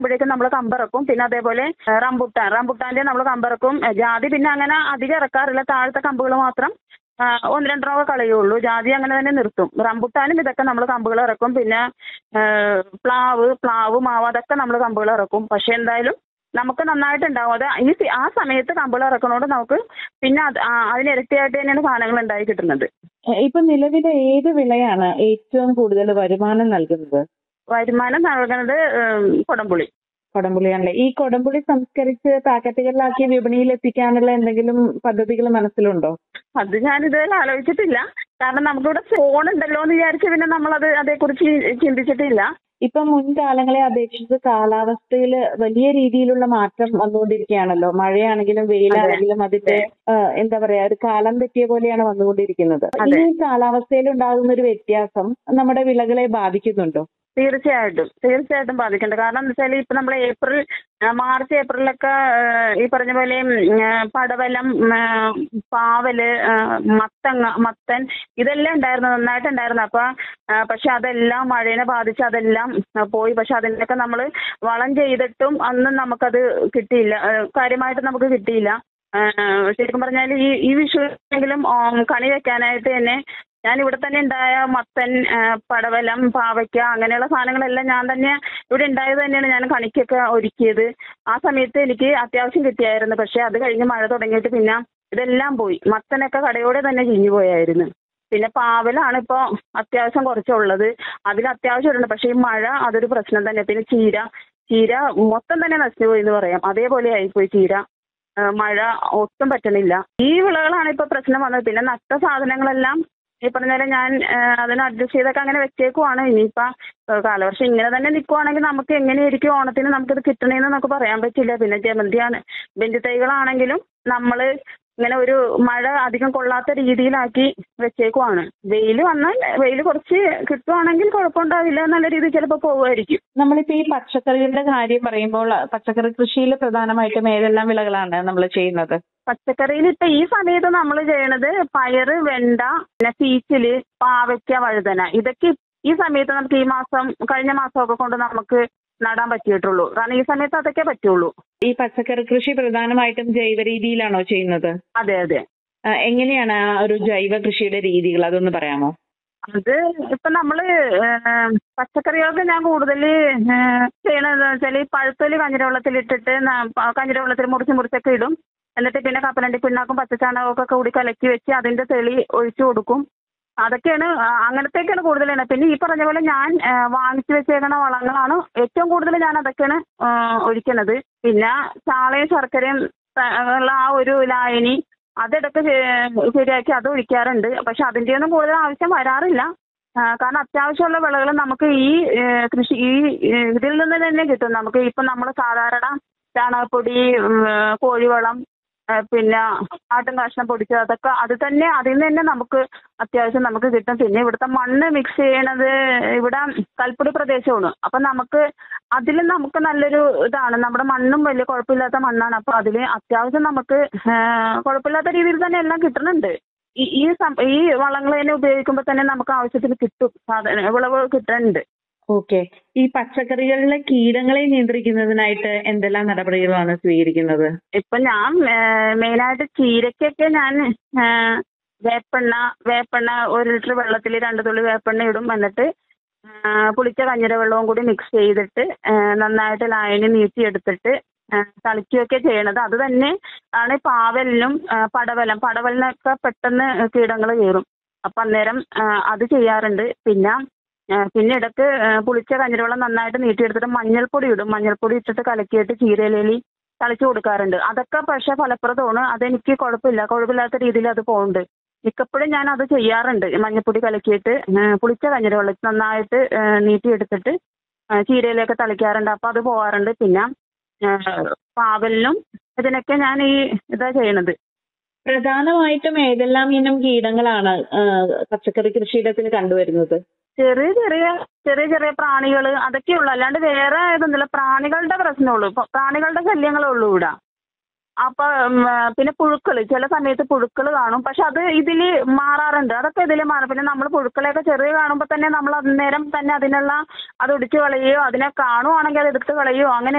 ഇവിടേക്ക് നമ്മൾ കമ്പിറക്കും പിന്നെ അതേപോലെ ഏ, റംബുട്ടാൻ റംബുട്ടാന്റെ നമ്മൾ കമ്പിറക്കും ഏ, ജാതി പിന്നെ അങ്ങനെ അധികം ഇറക്കാറില്ല താഴത്തെ കമ്പുകൾ മാത്രം ആ, ഒന്ന് രണ്ടെണ്ണമൊക്കെ കളയുള്ളൂ ജാതി അങ്ങനെ തന്നെ നിർത്തും റംബുട്ടാനും ഇതൊക്കെ നമ്മൾ കമ്പുകൾ ഇറക്കും പിന്നെ ഏ, പ്ലാവ് പ്ലാവ് മാവ് അതൊക്കെ നമ്മൾ കമ്പുകൾ ഇറക്കും പക്ഷെ എന്തായാലും നമുക്ക് നന്നായിട്ടുണ്ടാവും അത് ഈ സി- ആ സമയത്ത് കമ്പുകൾ ഇറക്കണോണ്ട് നമുക്ക് പിന്നെ അത് ആ, അതിനിരട്ടിയായിട്ട് തന്നെയാണ് സാധനങ്ങൾ ഉണ്ടായി കിട്ടുന്നത് ഏ, ഇപ്പൊ നിലവിലെ ഏത് വിളയാണ് ഏറ്റവും കൂടുതൽ വരുമാനം നൽകുന്നത് വരുമാനം നൽകുന്നത് ഏം, കൊടംപുളി കൊടംപുളിയാണല്ലേ ഈ കൊടംപുളി സംസ്കരിച്ച് പാക്കറ്റുകളിലാക്കി വിപണിയിൽ എത്തിക്കാനുള്ള എന്തെങ്കിലും പദ്ധതികൾ മനസ്സിലുണ്ടോ അത് ഞാൻ ഇതുവരെ ആലോചിച്ചിട്ടില്ല കാരണം നമുക്കിവിടെ ഫോൺ ഉണ്ടല്ലോ എന്ന് വിചാരിച്ച് പിന്നെ നമ്മളത് അതേക്കുറിച്ച് ചിന്തിച്ചിട്ടില്ല ഇപ്പൊ മുൻകാലങ്ങളെ അപേക്ഷിച്ച് കാലാവസ്ഥയിൽ വലിയ രീതിയിലുള്ള മാറ്റം വന്നുകൊണ്ടിരിക്കുകയാണല്ലോ മഴയാണെങ്കിലും വെയിലാണെങ്കിലും അതിന്റെ ആ, എന്താ പറയാ ഒരു കാലം തെറ്റിയ പോലെയാണ് വന്നുകൊണ്ടിരിക്കുന്നത് അതെ. ഈ കാലാവസ്ഥയിൽ ഉണ്ടാകുന്ന ഒരു വ്യത്യാസം നമ്മുടെ വിളകളെ ബാധിക്കുന്നുണ്ടോ തീർച്ചയായിട്ടും തീർച്ചയായിട്ടും ബാധിക്കുന്നുണ്ട് കാരണം എന്താ വെച്ചാൽ ഇപ്പൊ നമ്മൾ ഏപ്രിൽ ആ, മാർച്ച് ഏപ്രിലൊക്കെ ആ, ഈ പറഞ്ഞ പോലെ ഉം, ആ, പടവലം ഉം, ആ, പാവല് ആ, മത്തങ്ങ മത്തൻ ഇതെല്ലാം ഉണ്ടായിരുന്നു നന്നായിട്ടുണ്ടായിരുന്നു അപ്പൊ ആ, പക്ഷെ അതെല്ലാം മഴയെ ബാധിച്ച് അതെല്ലാം ആ, പോയി പക്ഷെ അതിനൊക്കെ നമ്മൾ വളം ചെയ്തിട്ടും അന്നും നമുക്കത് കിട്ടിയില്ല ആ, കാര്യമായിട്ട് നമുക്ക് കിട്ടിയില്ല ആ, ശരിക്കും പറഞ്ഞാൽ ഈ ഈ വിഷുവിനെങ്കിലും കണി വെക്കാനായിട്ട് തന്നെ ഞാൻ ഇവിടെ തന്നെ ഉണ്ടായ മത്തൻ ആ, പടവലം പാവയ്ക്ക അങ്ങനെയുള്ള സാധനങ്ങളെല്ലാം ഞാൻ തന്നെ ഇവിടെ ഉണ്ടായത് തന്നെയാണ് ഞാൻ കണിക്കൊക്കെ ഒരുക്കിയത് ആ സമയത്ത് എനിക്ക് അത്യാവശ്യം കിട്ടിയായിരുന്നു പക്ഷെ അത് കഴിഞ്ഞ് മഴ തുടങ്ങിയിട്ട് പിന്നെ ഇതെല്ലാം പോയി മത്തനൊക്കെ കടയോടെ തന്നെ ചീഞ്ഞു പോയായിരുന്നു പിന്നെ പാവലാണ് ഇപ്പോൾ അത്യാവശ്യം കുറച്ചുള്ളത് അതിൽ അത്യാവശ്യം ഉണ്ട് പക്ഷേ ഈ മഴ അതൊരു പ്രശ്നം തന്നെ പിന്നെ ചീര ചീര മൊത്തം തന്നെ നശിച്ചു പോയി എന്ന് പറയാം അതേപോലെ ആയിപ്പോയി ചീര ആ, മഴ ഒട്ടും പറ്റണില്ല ഈ വിളകളാണ് ഇപ്പൊ പ്രശ്നം വന്നത് പിന്നെ നട്ട സാധനങ്ങളെല്ലാം ഈ പറഞ്ഞ പോലെ ഞാൻ ആ, അതിന് അഡ്ജസ്റ്റ് ചെയ്തൊക്കെ അങ്ങനെ വെച്ചേക്കുവാണ് ഇനിയിപ്പോ ആ, കാലവർഷം ഇങ്ങനെ തന്നെ നിൽക്കുവാണെങ്കിൽ നമുക്ക് എങ്ങനെയായിരിക്കും ഓണത്തിന് നമുക്കിത് കിട്ടണേന്ന് നമുക്ക് പറയാൻ പറ്റില്ല പിന്നെ ജമന്തിയാണ് ബെഞ്ച് തൈകളാണെങ്കിലും നമ്മൾ ഇങ്ങനെ ഒരു മഴ അധികം കൊള്ളാത്ത രീതിയിലാക്കി വെച്ചേക്കുവാണ് വെയിൽ വന്നാൽ വെയിൽ കുറച്ച് കിട്ടുവാണെങ്കിൽ കുഴപ്പമുണ്ടാവില്ല എന്നുള്ള രീതിയിൽ ചിലപ്പോൾ പോകുമായിരിക്കും നമ്മളിപ്പോ ഈ പച്ചക്കറികളുടെ കാര്യം പറയുമ്പോൾ പച്ചക്കറി കൃഷിയിൽ പ്രധാനമായിട്ടും ഏതെല്ലാം വിളകളാണ് നമ്മൾ ചെയ്യുന്നത് പച്ചക്കറിയിൽ ഇപ്പൊ ഈ സമയത്ത് നമ്മൾ ചെയ്യണത് പയറ് വെണ്ട പിന്നെ പീച്ചില് പാവയ്ക്ക വഴുതന ഇതൊക്കെ ഈ സമയത്ത് നമുക്ക് ഈ മാസം കഴിഞ്ഞ മാസമൊക്കെ കൊണ്ട് നമുക്ക് നടാൻ പറ്റിയിട്ടുള്ളൂ കാരണം ഈ സമയത്ത് അതൊക്കെ പറ്റുള്ളൂ ഈ പച്ചക്കറി കൃഷി പ്രധാനമായിട്ടും ജൈവ രീതിയിലാണോ ചെയ്യുന്നത് അതെ അതെ ആ, എങ്ങനെയാണ് ആ ഒരു ജൈവ കൃഷിയുടെ രീതികൾ അതൊന്ന് പറയാമോ അത് ഇപ്പൊ നമ്മള് ഏഹ്, പച്ചക്കറികളൊക്കെ ഞാൻ കൂടുതൽ ചെയ്യണതെന്ന് വെച്ചാൽ ഈ പഴുത്തൊലി കഞ്ഞിരവെള്ളത്തിൽ ഇട്ടിട്ട് കഞ്ഞിരവെള്ളത്തിൽ മുറിച്ച് മുറിച്ചൊക്കെ ഇടും എന്നിട്ട് പിന്നെ കപ്പലണ്ടി പിണ്ണാക്കും പച്ചച്ചാണകവും ഒക്കെ കൂടി കലക്കി വെച്ച് അതിന്റെ തെളി ഒഴിച്ചു കൊടുക്കും അതൊക്കെയാണ് ആ, അങ്ങനത്തെയൊക്കെയാണ് കൂടുതലാണ് പിന്നെ ഈ പറഞ്ഞ പോലെ ഞാൻ ആ, വാങ്ങിച്ചു വെച്ചേക്കണ വളങ്ങളാണ് ഏറ്റവും കൂടുതൽ ഞാൻ അതൊക്കെയാണ് ആ, ഒഴിക്കണത് പിന്നെ ചാളയും ശർക്കരയും ആ, ഉള്ള ആ ഒരു ലായനി അതിടക്ക് ശ- ശരിയാക്കി അത് ഒഴിക്കാറുണ്ട് പക്ഷെ അതിൻ്റെ ഒന്നും കൂടുതൽ ആവശ്യം വരാറില്ല ആ, കാരണം അത്യാവശ്യമുള്ള വിളകൾ നമുക്ക് ഈ ഏ, കൃഷി ഈ ഏ, ഇതിൽ നിന്ന് തന്നെ കിട്ടും നമുക്ക് ഇപ്പം നമ്മൾ സാധാരണ ചാണകപ്പൊടി ഉം, കോഴിവളം ആ, പിന്നെ ആട്ടും കാഷ്ണം പൊടിച്ചത് അതൊക്കെ അത് തന്നെ അതിൽ നിന്ന് തന്നെ നമുക്ക് അത്യാവശ്യം നമുക്ക് കിട്ടും പിന്നെ ഇവിടുത്തെ മണ്ണ് മിക്സ് ചെയ്യണത് ഇവിടെ കൽപ്പടി പ്രദേശമാണ് അപ്പം നമുക്ക് അതിൽ നമുക്ക് നല്ലൊരു ഇതാണ് നമ്മുടെ മണ്ണും വലിയ കുഴപ്പമില്ലാത്ത മണ്ണാണ് അപ്പോൾ അതിൽ അത്യാവശ്യം നമുക്ക് ആ, കുഴപ്പമില്ലാത്ത രീതിയിൽ തന്നെ എല്ലാം കിട്ടുന്നുണ്ട് ഈ ഈ സം- ഈ വളങ്ങൾ തന്നെ ഉപയോഗിക്കുമ്പോൾ തന്നെ നമുക്ക് ആവശ്യത്തിന് കിട്ടും സാധന വിളവ് കിട്ടുന്നുണ്ട് ഓക്കെ ഈ പച്ചക്കറികളിലെ കീടങ്ങളെ നിയന്ത്രിക്കുന്നതിനായിട്ട് എന്തെല്ലാം നടപടികളാണ് സ്വീകരിക്കുന്നത് ഇപ്പൊ ഞാൻ മെയിനായിട്ട് ചീരക്കൊക്കെ ഞാൻ ആ, വേപ്പെണ്ണ വേപ്പെണ്ണ ഒരു ലിറ്റർ വെള്ളത്തിൽ രണ്ട് തുള്ളി വേപ്പെണ്ണ ഇടും എന്നിട്ട് ആ, പുളിച്ച കഞ്ഞിര വെള്ളവും കൂടി മിക്സ് ചെയ്തിട്ട് ആ, നന്നായിട്ട് ലായനി നീട്ടിയെടുത്തിട്ട് ആ, തളിക്കുകയൊക്കെ ചെയ്യണത് അത് തന്നെ ആണ് പാവലിനും ആ, പടവലം പടവലിനൊക്കെ പെട്ടെന്ന് കീടങ്ങൾ കയറും അപ്പം അന്നേരം ആ, അത് ചെയ്യാറുണ്ട് പിന്നെ ആ, പിന്നെ ഇടയ്ക്ക് ആ, പുളിച്ച കഞ്ഞിരവെള്ളം നന്നായിട്ട് നീട്ടിയെടുത്തിട്ട് മഞ്ഞൾപ്പൊടി ഇടും മഞ്ഞൾപ്പൊടി ഇട്ടിട്ട് കലക്കിയിട്ട് ചീരയിലേലി തളിച്ചു കൊടുക്കാറുണ്ട് അതൊക്കെ പക്ഷെ ഫലപ്രദമാണ് അതെനിക്ക് കുഴപ്പമില്ല കുഴപ്പമില്ലാത്ത രീതിയിൽ അത് പോകുന്നുണ്ട് മിക്കപ്പോഴും ഞാൻ അത് ചെയ്യാറുണ്ട് മഞ്ഞൾപ്പൊടി കലക്കിയിട്ട് ആ, പുളിച്ച കഞ്ഞിരവെള്ളം നന്നായിട്ട് ആ, നീട്ടിയെടുത്തിട്ട് ആ, ചീരയിലേക്ക് തളിക്കാറുണ്ട് അപ്പോൾ അത് പോകാറുണ്ട് പിന്നെ ആ, പാവലിനും ഇതിനൊക്കെ ഞാൻ ഈ ഇതാ ചെയ്യണത് പ്രധാനമായിട്ടും ഏതെല്ലാം ഇനം കീടങ്ങളാണ് ആ, പച്ചക്കറി കൃഷിയിടത്തിൽ കണ്ടുവരുന്നത് ചെറിയ ചെറിയ ചെറിയ ചെറിയ പ്രാണികൾ അതൊക്കെ ഉള്ളു അല്ലാണ്ട് വേറെ ഇതൊന്നുമില്ല പ്രാണികളുടെ പ്രശ്നമുള്ളൂ ഇപ്പൊ പ്രാണികളുടെ ശല്യങ്ങളേ ഉള്ളൂ ഇവിടെ അപ്പൊ ഉം, ആ, പിന്നെ പുഴുക്കൾ ചില സമയത്ത് പുഴുക്കൾ കാണും പക്ഷെ അത് ഇതിൽ മാറാറുണ്ട് അതൊക്കെ ഇതിൽ മാറും പിന്നെ നമ്മൾ പുഴുക്കളെയൊക്കെ ചെറിയ കാണുമ്പോൾ തന്നെ നമ്മൾ അന്നേരം തന്നെ അതിനുള്ള അത് ഒടിച്ചു കളയുകയോ അതിനെ കാണുവാണെങ്കിൽ അത് എടുത്ത് കളയുകയോ അങ്ങനെ